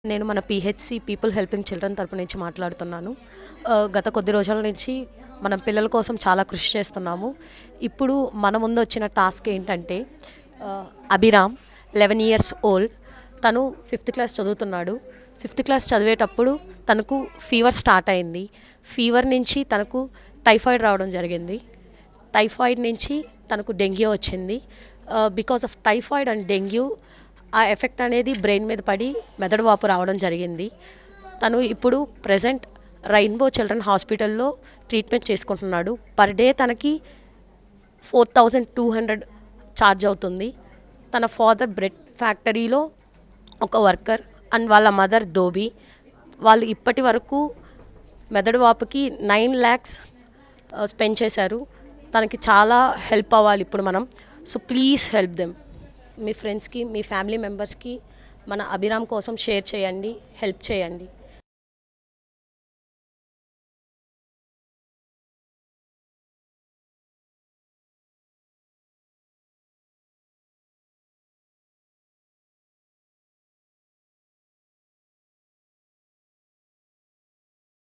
నేను మన PHC people helping children తరపు నుంచి మాట్లాడుతున్నాను ఆ, గత కొద్ది రోజుల నుంచి మనం పిల్లల కోసం చాలా కృషి చేస్తున్నాము ఇప్పుడు మన ముందు వచ్చిన టాస్క్ ఏంటంటే ఆ, అభిరామ్ లెవెన్ ఇయర్స్ ఓల్డ్ తను ఫిఫ్త్ క్లాస్ చదువుతున్నాడు ఫిఫ్త్ క్లాస్ చదివేటప్పుడు తనకు ఫీవర్ స్టార్ట్ అయింది ఫీవర్ నుంచి తనకు టైఫాయిడ్ రావడం జరిగింది టైఫాయిడ్ నుంచి తనకు డెంగ్యూ వచ్చింది because of typhoid and dengue ఆ ఎఫెక్ట్ అనేది బ్రెయిన్ మీద పడి మెదడు వాపు రావడం జరిగింది తను ఇప్పుడు ప్రజెంట్ రైన్బో చిల్డ్రన్ హాస్పిటల్లో ట్రీట్మెంట్ చేసుకుంటున్నాడు పర్ డే తనకి four thousand two hundred charge అవుతుంది తన ఫాదర్ బ్రెడ్ ఫ్యాక్టరీలో ఒక వర్కర్ అండ్ వాళ్ళ మదర్ దోబి వాళ్ళు ఇప్పటి వరకు మెదడు వాపుకి నైన్ ల్యాక్స్ స్పెండ్ చేశారు తనకి చాలా హెల్ప్ అవ్వాలి ఇప్పుడు మనం సో ప్లీజ్ హెల్ప్ దెమ్ మీ ఫ్రెండ్స్కి మీ ఫ్యామిలీ మెంబర్స్కి మన అభిరామ్ కోసం షేర్ చేయండి హెల్ప్ చేయండి